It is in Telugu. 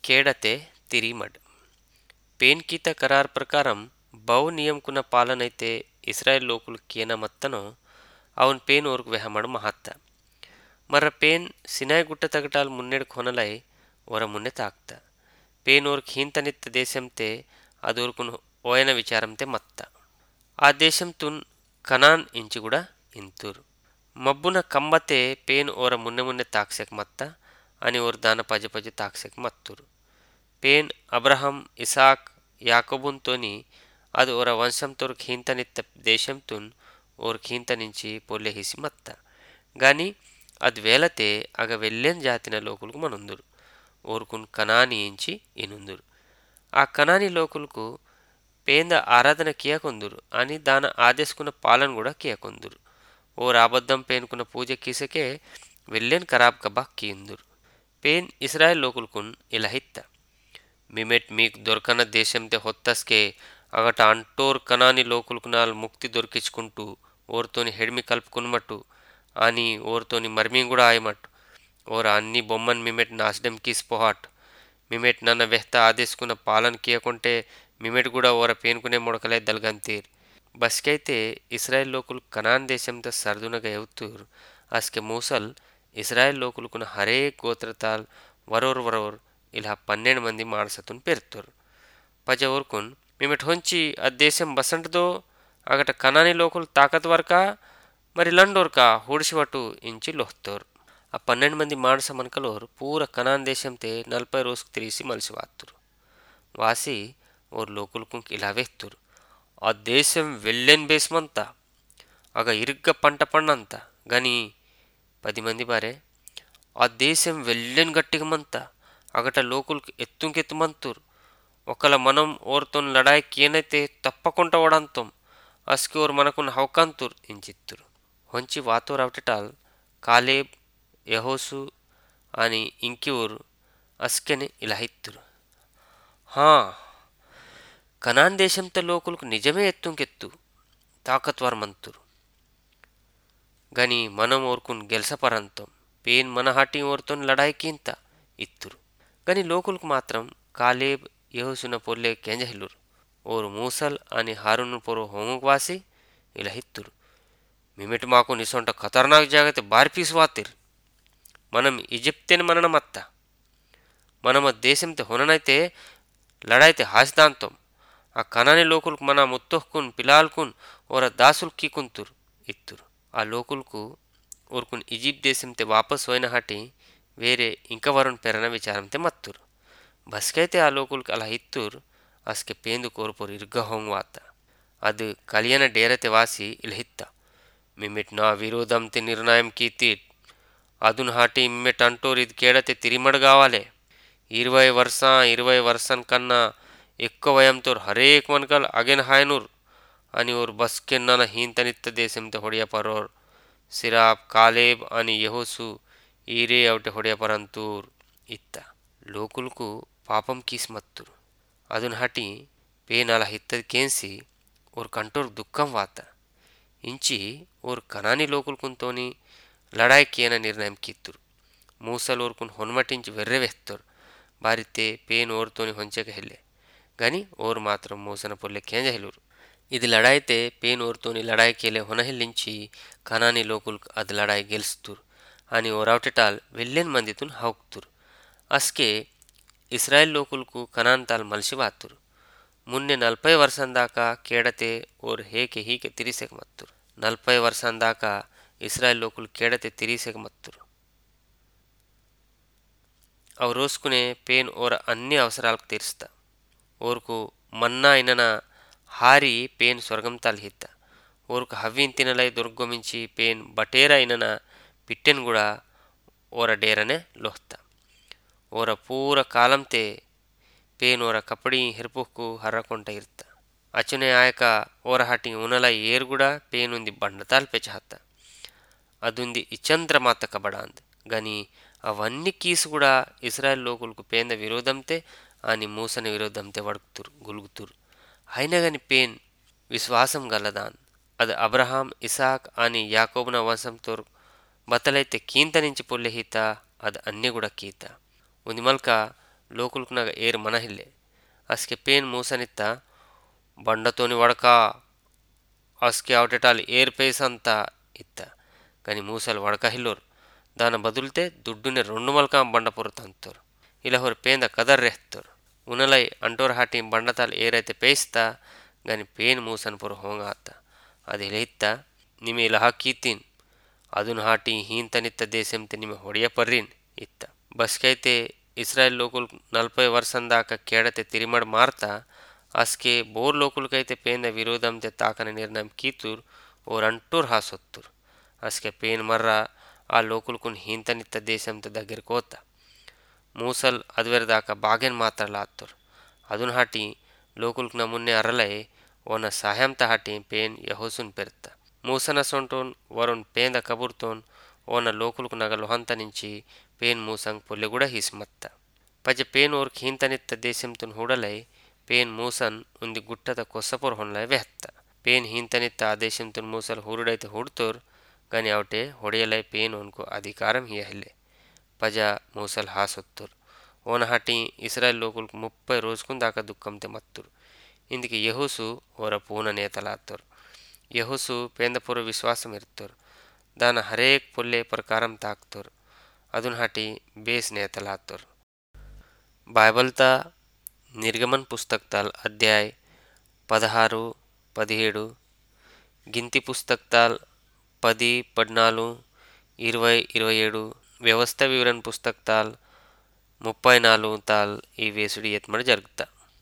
ಕೇಡತೆ ತಿರಿಮಡ್ ಪೇನ್ಕೀತ ಕರಾರ್ ಪ್ರಕಾరం బౌ నియంకున్న పాలనైతే ఇస్రాయెల్ లోకులు కేన మత్తనో అవున్ పేన్ ఓర్కు వెహమడు మహత్త మర్ర పేన్ సినాయ్ గుట్ట తగటాల్ మున్నెడు కొనలై ఒర మున్నె తాక్త పేన్ ఓర్కు హీంతనిత్త దేశంతే అదోర్కును ఓయన విచారంతే మత్త ఆ దేశం తున్ కనాన్ ఇంచి కూడా ఇంతూరు మబ్బున కంబతే పేన్ ఓర మున్నె మున్నె తాక్సెక్ మత్త అని ఓర్ దాన పజ పజ తాక్సెక్ మత్తురు పేన్ అబ్రహం ఇసాక్ యాకోబున్తోని అది ఓర వంశంతో ఖీంతనిత్త దేశంతున్ ఓర్ ఖీంత నుంచి పొల్లె హిసి మత్త గాని అది వేలతే అగ వెళ్ళేన్ జాతిన లోకులకు మనుందురు ఓర్కున్ కనాని ఇంచి ఇనుందురు ఆ కనాని లోకులకు పేంద ఆరాధన కియకొందురు అని దాన ఆదేశకున్న పాలన కూడా కియకొందురు ఓ రాబద్దం పేనుకున్న పూజ కీసకే వెళ్ళేన్ ఖరాబ్ కబా కీందురు పేన్ ఇస్రాయల్ లోకులకున్ ఇలహిత్త మిమెట్ మీకు దొరకన దేశంతే హొత్తస్కే అగట అంటోర్ కనాని లోకులకు నాల్ ముక్తి దొరికించుకుంటూ ఓర్తోని హెడ్మి కలుపుకున్నమట్టు అని ఓర్తోని మర్మీ కూడా ఆయమట్టు ఓర అన్ని బొమ్మన్ మిమెట్ నాశనం కీసిపోహాట్ మిమెట్ నన్న వెహ్త ఆదేశకున్న పాలన కీయకుంటే మిమెట్ కూడా ఓర పేనుకునే మొడకలే దల్గంతీర్ బస్కైతే ఇస్రాయల్ లోకులు కనాన్ దేశంతో సర్దునగా ఎవుతూరు అస్కే మూసల్ ఇస్రాయల్ లోకులకున్న హరే గోత్రతాల్ వరోర్ వరోర్ ఇలా పన్నెండు మంది మానసతున్ పెరుతారు పజ ఊరుకున్ మిమెట్ హొంచి ఆ దేశం బసంటదో అగట కనాని లోకులు తాకత్ వరకా మరి లండోర్కా హూడిసివట్టు ఇంచి లొహ్తోర్ ఆ పన్నెండు మంది మానస మనకలోర్ పూర కనాన్ దేశంతే నలభై రోజుకు తిరిసి మలిసి వాతురు వాసి ఓర్ లోకులకు ఇలా వేస్తురు ఆ దేశం వెళ్ళేన్ బేస్మంతా అగ ఇరుగ్గ పంట పండంత గాని పది మంది బారే ఆ దేశం వెళ్ళేన్ గట్టిగమంతా అగట లోకులకు ఎత్తుంకెత్తుమంతురు ఒకల మనం ఓర్తోన్ లడాయి కేనైతే తప్పకుండా ఓడంతం అస్కి ఓర్ మనకున్న హౌకాంతుర్ ఇంచిత్తురు ಹೊಂಚಿ ವಾತೋರವಟಟಾಲ್ ಕಾಲೇಬ್ ಯಹೋಸು అని ఇంకిఊరు అస్కెని ఇలా ఇత్తురు హా కనాన్ దేశంతో లోకులకు నిజమే ఎత్తుంకెత్తు తాకత్వరమంతురు గని మనం ఓర్కున్ గెలసపరంతం పేన్ మన హాటి ఓర్తోని లడాయికింత ఇత్తురు గని లోకులకు మాత్రం కాలేబ్ యహోసున పొల్లే కెంజహిల్లురు ఓరు మూసల్ అని హారును పొరు హోముకు వాసి ఇలా ఇత్తురు మిమిటి మాకు నిసొంట ఖతర్నాక్ జాగతే బార్పీసు వాతిర్ మనం ఈజిప్తేని మననమత్త మనమ దేశంతో హొననైతే లడాయితే హాసిదాంతం ఆ కనాని లోకులకు మన ముత్తొహ్కున్ పిలాల్కున్ ఓర దాసులు కీకుంతురు ఇత్తురు ఆ లోకులకు ఊరుకున్ ఈజిప్ట్ దేశంతే వాపస్ పోయిన హాటి వేరే ఇంక వరుణ్ పెరన విచారంతే మత్తురు బస్కైతే ఆ లోకులకు అలా ఇత్తురు అస్కే పేందు కోరుపోరు ఇరుగ్గ హోంవాత ಅದು ಕಲಿಯನ ಡೇರತೆ ವಾಸಿ ಇಲ್ಹಿತ್ತ ಮಿಮಿಟ್ ನಾ ವಿರೋಧಂತೆ ನಿರ್ಣయం కీతీట్ అదున్ హాటి మిమ్మెట్ అంటోర్ ఇది కేడతే తిరిమడు కావాలే ఇరవై వర్ష ఇరవై వర్షం కన్నా ఎక్కువ వయంతో హరేక్ మన్కల్ అగెన్ హాయనూర్ అని ఓర్ బస్కెన్నన హీంతనిత్త దేశంతో ಹೊಡೆಯ ಪರೋರ್ ಸಿರಾಪ್ ಕಾಲೇಬ್ అని యహోసు ఈరే అవుటే ಹೊಡೆಯ ಪರಂತూర్ ఇత్త లోకులకు పాపం కీస్మత్తురు అదున్ హటి పేనాల హిత్తది కేన్సి ఓర్ కంటోర్ దుఃఖం వాత ఇంచి ఓర్ కనాని లోకులకుంతోని లడాయికేన నిర్ణయం కిత్తురు మూసలు ఓర్కుని హొన్మటించి వెర్రెవేస్తారు బారితే పేన్ ఓర్తోని ಹೊಂಚక ಹೆಲ್ಲೆ గాని ఓర్ మాత్రం మూసన పొల్లె కేంజ హెలురు ఇది లడాయితే పేన్ ఓర్తోని లడాయి కేలే ಹೊನಹెల్లించి కనాని లోకులకు అది లడాయి గెలుస్తురు అని ఓరావటటాల్ వెళ్ళేన్ మందితున్ హౌక్తురు అస్కే ఇస్రాయల్ లోకులకు కనాన్ తాల్ మలిసి వాతురు మున్నె నలభై వర్షం దాకా కేడతే ఓర్ హేಕೆ ಹೀಗೆ ತಿರಿಸೆಗೆ ಮತ್ತರು ನಲ್ಪೈ ವರ್ಷಂ దాకా ఇస్రాయల్ లోకులు కేడతే తిరిసేక మత్తురు అవి రోసుకునే పేన్ ఓర అన్ని అవసరాలకు తీరుస్తా ఓర్కు మన్నా అయినన హారి పేన్ స్వర్గం తల్హిత్త ఓర్కు హవ్విన్ తినలై దుర్గమించి పేన్ బటేర అయినన పిట్టెన్ కూడా ఓర డేరనే లోహ్త ಓರ ಪೂರ ಕಾಲಂತೆ ಪೇನ್ ಓರ ಕಪಡಿ ಹಿರ್ಪುಕ್ಕು ಹರ್ರಕೊಂಟ ಇರ್ತ ಅಚುನೆ ಆಯಕ ಓರ ಹಟಿ ಉನಲ ಏರ್ಗುಡ ಪೇನುಂದಿ ಬಂಡತಾಲ್ పెచహత్త అదుంది ఇచంద్ర మాత కబడాంద్ గని అవన్నీ కీసు కూడా ఇస్రాయల్ లోకులకు పేంద విరోధంతే అని మూసన విరోధంతే వడుకుతురు గులుగుతురు అయినా గని పేన్ విశ్వాసం గలదాన్ అది అబ్రహాం ఇసాక్ అని యాకోబున వంశంతో బతలైతే కీంత నుంచి పొల్లెహీత అది అన్ని కూడా కీత ఉంది మల్క లోకులకుನಾಗ ಏರ್ ಮನಹಿಲ್ಲೆ ಅಸ್ಕೆ ಪೇನ್ ಮೂಸನಿತ್ತ బండతోని వడక అస్కి అవటటాలు ఏర్ పేసంత ఇత్త కానీ మూసలు వడక ಹಿಲ್ಲೋರು ದಾನ ಬದುಲ್ತೆ ದುಡ್ಡುನೆ ರೊಂಡು ಮಲ್ಕ ಬಂಡ ಪುರ ತಂತೋರು ಇಲ್ಲ ಹೊರ ಪೇಂದ ಕದರ್ ರೆಹ್ತೋರು ಉನಲೈ ಅಂಟೋರ್ ಹಾಟಿ ಬಂಡತಾಲ್ ಏರೈತೆ ಪೇಸ್ತಾ గాని పేన్ మూసన్ పుర హోంగాత అది ఇలహిತ್ತ నిమె ఇలా ಹಾಕೀತೀನ್ అదును హాటి హీంతనిత్త దేశంతే నిమె ಹೊಡೆಯ ಪರ್ರಿನ್ ఇత్త బస్కైతే ఇస్రాయల్ లోకులు నలభై వర్షం దాకా కేడతే తిరిమడ మారతా అస్కే బోర్ లోకులకైతే పేంద విరోధంతే తాకన నిర్ణయం కీతూర్ ఓర్ అంటూర్ హాసొత్తుర్ అస్కే పేన్ మర్ర ఆ లోకులకున్ హీంతనిత్త దేశంతో దగ్గరికి ಹೋತ ಮೂಸಲ್ ಅದುವೆರ ದಾಕ ಬಾಗೆನ್ ಮಾತಾಡ್ಲಾತ್ತುರ್ ಅದುನ್ ಹಾಟಿ ಲೋಕುಲ್ಕ್ ನಮುನ್ನೆ ಅರಲೈ ಓನ ಸಹಾಯಂತ ಹಾಟಿ ಪೇನ್ ಯಹೋಸುನ್ ಪೆರ್ತ ಮೂಸನ ಸೊಂಟೋನ್ ವರುಣ್ ಪೇಂದ ಕಬುರ್ತೋನ್ ಓನ ಲೋಕುಲ್ಕ್ ನಗ ಲೊಹಂತ నుంచి ಪೇನ್ ಮೂಸಂಗ್ ಪೊಲ್ಲೆಗುಡ ಹಿಸ್ಮತ್ತ ಪಜ ಪೇನ್ ಓರ್ಕ್ ಹೀಂತನಿತ್ತ ದೇಶಂತುನ್ ಹುಡಲೈ ಪೇನ್ ಮೂಸನ್ ಉಂದಿ ಗುಟ್ಟದ ಕೊಸ್ಸಪೊರ್ ಹೊನ್ಲೈ ವೆಹತ್ತ ಪೇನ್ ಹೀಂತನಿತ್ತ ಆ ದೇಶಂತುನ್ ಮೂಸಲ್ ಹುರುಡೈತೆ ಹುಡ್ತೋರ್ గాని అవటే ಹೊಡೆಯಲೈ ಪೇನ್ ಓನ್ಕು ಅಧಿಕಾರಂ ಹಿಯಹಿಲ್ಲೆ పజ మూసల్ హాసొత్తురు ఓన హటి ఇస్రాయల్ లోకులకు ముప్పై రోజుకుని దాకా దుఃఖంతే మత్తురు ఇందుకు యహోసు ఓర పూన నేతలాత్తరు ಯಹೋಸು ಪೇಂದಪುರ ವಿಶ್ವಾಸಂ ಇರ್ತರು ದಾನ ಹರೇಕ್ ಪೊಲ್ಲೆ ಪ್ರಕಾರಂ ತಾಕ್ತರು ಅದನ್ನ ಹಾಟಿ ಬೇಸ್ ನೇತಲಾತ್ತರು బైబిల్తా నిర్గమన్ పుస్తక్తాల్ అధ్యాయ్ పదహారు పదిహేడు గింతి పుస్తక్తాల్ పది పద్నాలుగు ఇరవై ఇరవై ఏడు వ్యవస్థ వివరణ పుస్తక్తాల్ ముప్పై నాలుగు తాల్ ఈ వేసుడి ఎత్మడి జరుగుతా